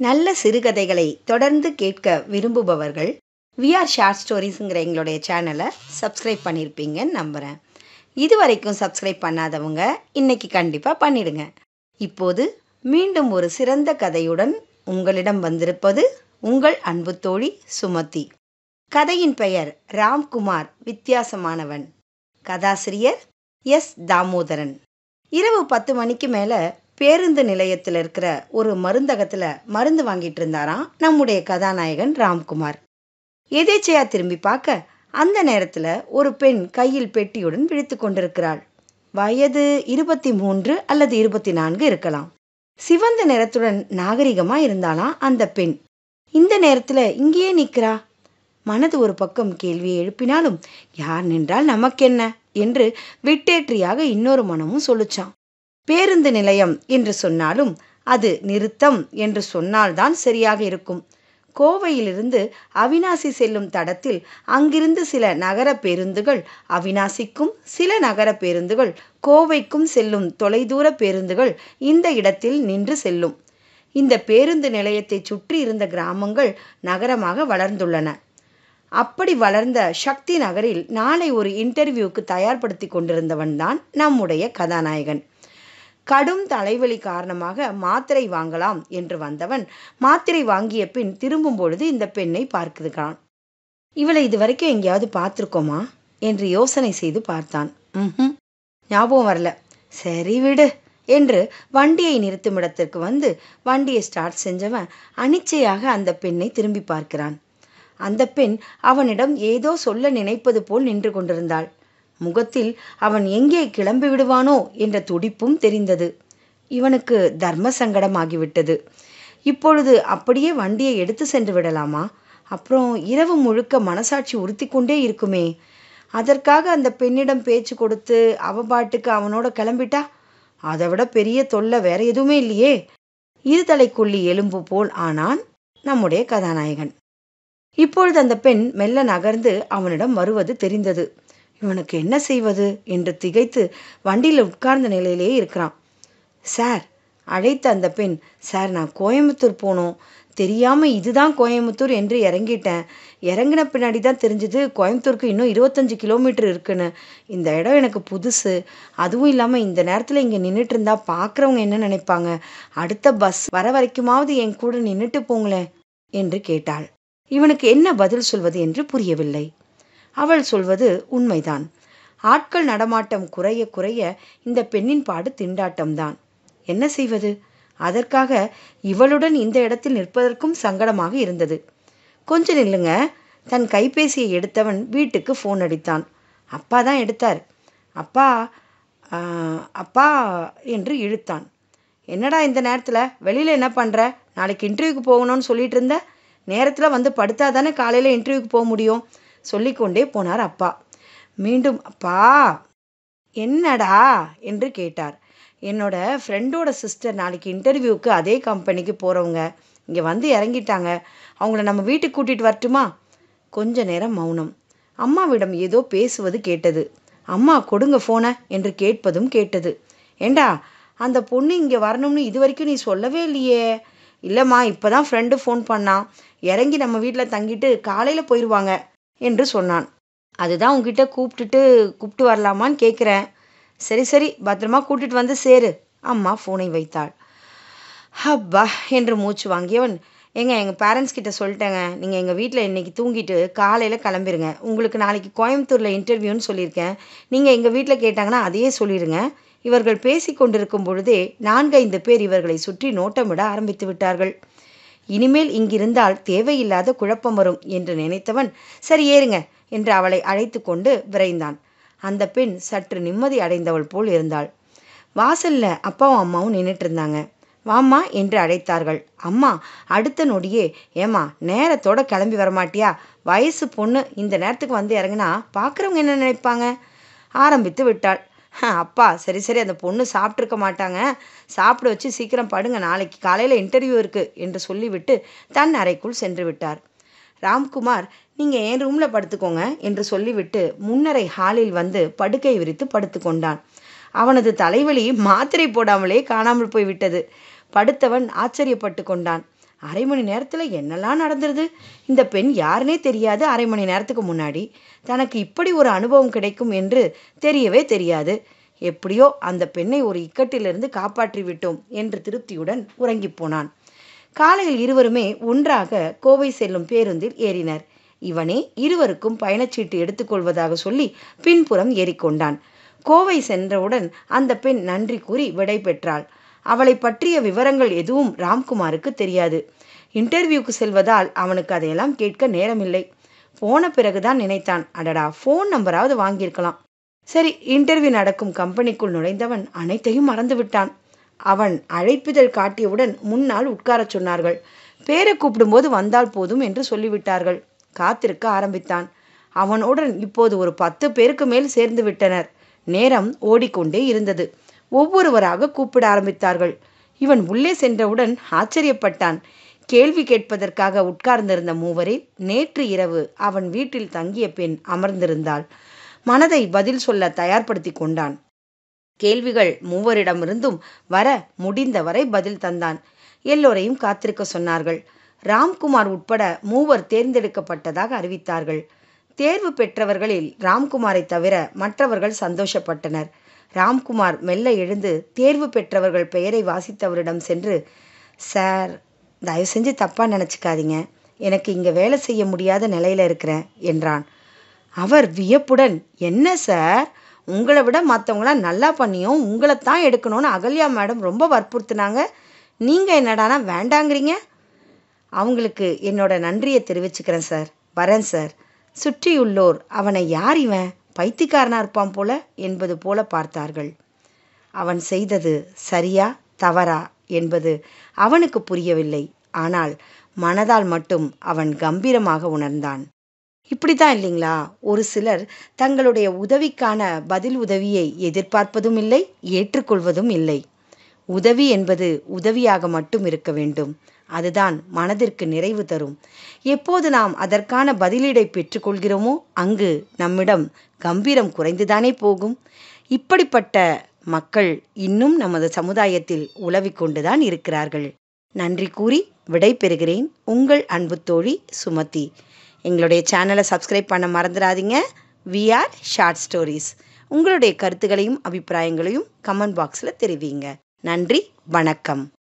நல்ல சிறுகதைகளை தொடர்ந்து கேட்க விரும்புபவர்கள் விஆர் ஷார்ட் ஸ்டோரிஸுங்கிற எங்களுடைய சேனலை சப்ஸ்கிரைப் பண்ணியிருப்பீங்கன்னு நம்புகிறேன் இது வரைக்கும் சப்ஸ்கிரைப் பண்ணாதவங்க இன்னைக்கு கண்டிப்பாக பண்ணிடுங்க இப்போது மீண்டும் ஒரு சிறந்த கதையுடன் உங்களிடம் வந்திருப்பது உங்கள் அன்பு தோழி சுமதி கதையின் பெயர் ராம்குமார் வித்தியாசமானவன் கதாசிரியர் எஸ் தாமோதரன் இரவு பத்து மணிக்கு மேலே பேருந்து நிலையத்தில் இருக்கிற ஒரு மருந்தகத்தில் மருந்து வாங்கிட்டு இருந்தாராம் நம்முடைய கதாநாயகன் ராம்குமார் எதேச்சையா திரும்பி பார்க்க அந்த நேரத்தில் ஒரு பெண் கையில் பெட்டியுடன் விழித்து கொண்டிருக்கிறாள் வயது இருபத்தி மூன்று அல்லது இருபத்தி நான்கு இருக்கலாம் சிவந்த நிறத்துடன் நாகரிகமா இருந்தாலாம் அந்த பெண் இந்த நேரத்தில் இங்கேயே நிற்கிறா மனது ஒரு பக்கம் கேள்வியை எழுப்பினாலும் யார் நின்றால் நமக்கென்ன என்று விட்டேற்றியாக இன்னொரு மனமும் சொல்லுச்சான் பேருந்து நிலையம் என்று சொன்னாலும் அது நிறுத்தம் என்று சொன்னால்தான் சரியாக இருக்கும் கோவையிலிருந்து அவினாசி செல்லும் தடத்தில் அங்கிருந்து சில நகர பேருந்துகள் அவினாசிக்கும் சில நகர பேருந்துகள் கோவைக்கும் செல்லும் தொலைதூர பேருந்துகள் இந்த இடத்தில் நின்று செல்லும் இந்த பேருந்து நிலையத்தை சுற்றி இருந்த கிராமங்கள் நகரமாக வளர்ந்துள்ளன அப்படி வளர்ந்த சக்தி நகரில் நாளை ஒரு இன்டர்வியூக்கு தயார்படுத்தி கொண்டிருந்தவன் தான் நம்முடைய கதாநாயகன் கடும் தலைவலி காரணமாக மாத்திரை வாங்கலாம் என்று வந்தவன் மாத்திரை வாங்கிய பின் திரும்பும் பொழுது இந்த பெண்ணை பார்க்குகிறான் இவளை இதுவரைக்கும் எங்கேயாவது பார்த்துருக்கோமா என்று யோசனை செய்து பார்த்தான் ம் ஞாபகம் வரல சரி விடு என்று வண்டியை நிறுத்தும் இடத்திற்கு வந்து வண்டியை ஸ்டார்ட் செஞ்சவன் அனிச்சையாக அந்த பெண்ணை திரும்பி பார்க்கிறான் அந்த பெண் அவனிடம் ஏதோ சொல்ல நினைப்பது போல் நின்று கொண்டிருந்தாள் முகத்தில் அவன் எங்கே கிளம்பி விடுவானோ என்ற துடிப்பும் தெரிந்தது இவனுக்கு தர்ம சங்கடமாகிவிட்டது இப்பொழுது அப்படியே வண்டியை எடுத்து சென்று விடலாமா அப்புறம் இரவு முழுக்க மனசாட்சி உறுத்தி கொண்டே இருக்குமே அதற்காக அந்த பெண்ணிடம் பேச்சு கொடுத்து அவ பாட்டுக்கு அவனோட கிளம்பிட்டா அதை விட பெரிய தொல்லை வேற எதுவுமே இல்லையே இருதலைக்குள்ளி எலும்பு போல் ஆனான் நம்முடைய கதாநாயகன் இப்பொழுது அந்த பெண் மெல்ல நகர்ந்து அவனிடம் வருவது தெரிந்தது இவனுக்கு என்ன செய்வது என்று திகைத்து வண்டியில் உட்கார்ந்த நிலையிலேயே இருக்கிறான் சார் அழைத்த அந்த பெண் சார் நான் கோயம்புத்தூர் போனோம் தெரியாம இதுதான் கோயம்புத்தூர் என்று இறங்கிட்டேன் இறங்கின பின்னாடி தான் தெரிஞ்சது கோயம்புத்தூருக்கு இன்னும் இருபத்தஞ்சு கிலோமீட்டர் இருக்குன்னு இந்த இடம் எனக்கு புதுசு அதுவும் இல்லாமல் இந்த நேரத்தில் இங்கே நின்றுட்டு இருந்தா பார்க்குறவங்க என்ன நினைப்பாங்க அடுத்த பஸ் வர வரைக்குமாவது என் கூட நின்றுட்டு போங்களேன் என்று கேட்டாள் இவனுக்கு என்ன பதில் சொல்வது என்று புரியவில்லை அவள் சொல்வது உண்மைதான் ஆட்கள் நடமாட்டம் குறைய குறைய இந்த பெண்ணின் பாடு திண்டாட்டம்தான் என்ன செய்வது அதற்காக இவளுடன் இந்த இடத்தில் நிற்பதற்கும் சங்கடமாக இருந்தது கொஞ்ச நில்லுங்க தன் கைபேசியை எடுத்தவன் வீட்டுக்கு ஃபோன் அடித்தான் அப்பா தான் எடுத்தார் அப்பா அப்பா என்று இழுத்தான் என்னடா இந்த நேரத்தில் வெளியில் என்ன பண்ணுற நாளைக்கு இன்டர்வியூக்கு போகணும்னு சொல்லிட்டு இருந்த நேரத்தில் வந்து படுத்தா தானே காலையில் இன்டர்வியூக்கு போக முடியும் சொல்லிக்கொண்டே போனார் அப்பா மீண்டும் அப்பா என்னடா என்று கேட்டார் என்னோட ஃப்ரெண்டோட சிஸ்டர் நாளைக்கு இன்டர்வியூக்கு அதே கம்பெனிக்கு போகிறவங்க இங்கே வந்து இறங்கிட்டாங்க அவங்கள நம்ம வீட்டுக்கு கூட்டிகிட்டு வரட்டுமா கொஞ்ச நேரம் மௌனம் அம்மாவிடம் ஏதோ பேசுவது கேட்டது அம்மா கொடுங்க ஃபோனை என்று கேட்பதும் கேட்டது ஏண்டா அந்த பொண்ணு இங்கே வரணும்னு இது வரைக்கும் நீ சொல்லவே இல்லையே இல்லைம்மா இப்போ தான் ஃப்ரெண்டு ஃபோன் பண்ணான் இறங்கி நம்ம வீட்டில் தங்கிட்டு காலையில் போயிடுவாங்க என்று சொன்னான் அதுதான் உங்ககிட்ட கூப்பிட்டுட்டு கூப்பிட்டு வரலாமான்னு கேட்குறேன் சரி சரி பத்திரமா கூட்டிட்டு வந்து சேரு அம்மா ஃபோனை வைத்தாள் ஹப்பா என்று மூச்சு வாங்கியவன் ஏங்க எங்கள் பேரண்ட்ஸ் கிட்ட சொல்லிட்டேங்க நீங்கள் எங்கள் வீட்டில் இன்றைக்கி தூங்கிட்டு காலையில் கிளம்பிருங்க உங்களுக்கு நாளைக்கு கோயம்புத்தூரில் இன்டர்வியூன்னு சொல்லியிருக்கேன் நீங்கள் எங்கள் வீட்டில் கேட்டாங்கன்னா அதையே சொல்லிடுங்க இவர்கள் பேசி கொண்டிருக்கும் பொழுதே நான்கைந்து பேர் இவர்களை சுற்றி நோட்டமிட ஆரம்பித்து விட்டார்கள் இனிமேல் இங்கிருந்தால் தேவையில்லாத குழப்பம் வரும் என்று நினைத்தவன் சரி ஏறுங்க என்று அவளை அழைத்து கொண்டு விரைந்தான் அந்த பெண் சற்று நிம்மதி அடைந்தவள் போல் இருந்தாள் வாசல்ல அப்பாவும் அம்மாவும் நின்றுட்டு இருந்தாங்க வாம்மா என்று அழைத்தார்கள் அம்மா அடுத்த நொடியே ஏமா நேரத்தோட கிளம்பி வரமாட்டியா வயசு பொண்ணு இந்த நேரத்துக்கு வந்து இறங்குனா பார்க்குறவங்க என்ன நினைப்பாங்க ஆரம்பித்து விட்டாள் அப்பா சரி சரி அந்த பொண்ணு சாப்பிட்ருக்க மாட்டாங்க சாப்பிட வச்சு சீக்கிரம் படுங்க நாளைக்கு காலையில் இன்டர்வியூ இருக்குது என்று சொல்லிவிட்டு தன் அறைக்குள் சென்று விட்டார் ராம்குமார் நீங்கள் என் ரூமில் படுத்துக்கோங்க என்று சொல்லிவிட்டு முன்னரை ஹாலில் வந்து படுக்கை விரித்து படுத்து கொண்டான் அவனது தலைவலி மாத்திரை போடாமலே காணாமல் போய்விட்டது படுத்தவன் ஆச்சரியப்பட்டு கொண்டான் அரை மணி நேரத்தில் என்னெல்லாம் நடந்துருது இந்த பெண் யாருனே தெரியாது அரை மணி நேரத்துக்கு முன்னாடி தனக்கு இப்படி ஒரு அனுபவம் கிடைக்கும் என்று தெரியவே தெரியாது எப்படியோ அந்த பெண்ணை ஒரு இக்கட்டிலிருந்து காப்பாற்றி விட்டோம் என்று திருப்தியுடன் உறங்கிப் போனான் காலையில் இருவருமே ஒன்றாக கோவை செல்லும் பேருந்தில் ஏறினர் இவனே இருவருக்கும் பயணச்சீட்டு எடுத்துக்கொள்வதாக சொல்லி பின்புறம் ஏறிக்கொண்டான் கோவை சென்றவுடன் அந்த பெண் நன்றி கூறி விடை பெற்றாள் அவளை பற்றிய விவரங்கள் எதுவும் ராம்குமாருக்கு தெரியாது இன்டர்வியூக்கு செல்வதால் அவனுக்கு அதையெல்லாம் கேட்க நேரமில்லை போன பிறகுதான் நினைத்தான் அடடா ஃபோன் நம்பராவது வாங்கியிருக்கலாம் சரி இன்டர்வியூ நடக்கும் கம்பெனிக்குள் நுழைந்தவன் அனைத்தையும் மறந்து விட்டான் அவன் அழைப்பிதழ் காட்டியவுடன் முன்னால் உட்காரச் சொன்னார்கள் பேரை கூப்பிடும்போது வந்தால் போதும் என்று சொல்லிவிட்டார்கள் காத்திருக்க ஆரம்பித்தான் அவனுடன் இப்போது ஒரு பத்து பேருக்கு மேல் சேர்ந்து விட்டனர் நேரம் ஓடிக்கொண்டே இருந்தது ஒவ்வொருவராக கூப்பிட ஆரம்பித்தார்கள் இவன் உள்ளே சென்றவுடன் ஆச்சரியப்பட்டான் கேள்வி கேட்பதற்காக உட்கார்ந்திருந்த மூவரில் நேற்று இரவு அவன் வீட்டில் தங்கிய பெண் அமர்ந்திருந்தாள் மனதை பதில் சொல்ல தயார்படுத்தி கொண்டான் கேள்விகள் மூவரிடமிருந்தும் வர முடிந்தவரை பதில் தந்தான் எல்லோரையும் காத்திருக்க சொன்னார்கள் ராம்குமார் உட்பட மூவர் தேர்ந்தெடுக்கப்பட்டதாக அறிவித்தார்கள் தேர்வு பெற்றவர்களில் ராம்குமாரை தவிர மற்றவர்கள் சந்தோஷப்பட்டனர் ராம்குமார் மெல்ல எழுந்து தேர்வு பெற்றவர்கள் பெயரை வாசித்தவரிடம் சென்று சார் தயவு செஞ்சு தப்பாக நினச்சிக்காதீங்க எனக்கு இங்கே வேலை செய்ய முடியாத நிலையில் இருக்கிறேன் என்றான் அவர் வியப்புடன் என்ன சார் உங்களை விட மற்றவங்களாம் நல்லா பண்ணியும் உங்களைத்தான் எடுக்கணும்னு அகல்யா மேடம் ரொம்ப வற்புறுத்துனாங்க நீங்கள் என்னடானா வேண்டாங்கிறீங்க அவங்களுக்கு என்னோட நன்றியை தெரிவிச்சுக்கிறேன் சார் வரேன் சார் சுற்றியுள்ளோர் அவனை யார் இவன் பைத்தியக்காரனா இருப்பான் போல என்பது போல பார்த்தார்கள் அவன் செய்தது சரியா தவறா என்பது அவனுக்கு புரியவில்லை ஆனால் மனதால் மட்டும் அவன் கம்பீரமாக உணர்ந்தான் இப்படித்தான் இல்லைங்களா ஒரு சிலர் தங்களுடைய உதவிக்கான பதில் உதவியை எதிர்பார்ப்பதும் இல்லை ஏற்றுக்கொள்வதும் இல்லை உதவி என்பது உதவியாக மட்டும் இருக்க வேண்டும் அதுதான் மனதிற்கு நிறைவு தரும் எப்போது நாம் அதற்கான பதிலீடை பெற்றுக்கொள்கிறோமோ அங்கு நம்மிடம் கம்பீரம் குறைந்துதானே போகும் இப்படிப்பட்ட மக்கள் இன்னும் நமது சமுதாயத்தில் உலவிக் கொண்டுதான் இருக்கிறார்கள் நன்றி கூறி விடை பெறுகிறேன் உங்கள் அன்பு தோழி சுமதி எங்களுடைய சேனலை சப்ஸ்கிரைப் பண்ண மறந்துடாதீங்க வி ஆர் ஷார்ட் ஸ்டோரிஸ் உங்களுடைய கருத்துகளையும் அபிப்பிராயங்களையும் கமெண்ட் பாக்ஸில் தெரிவிங்க நன்றி வணக்கம்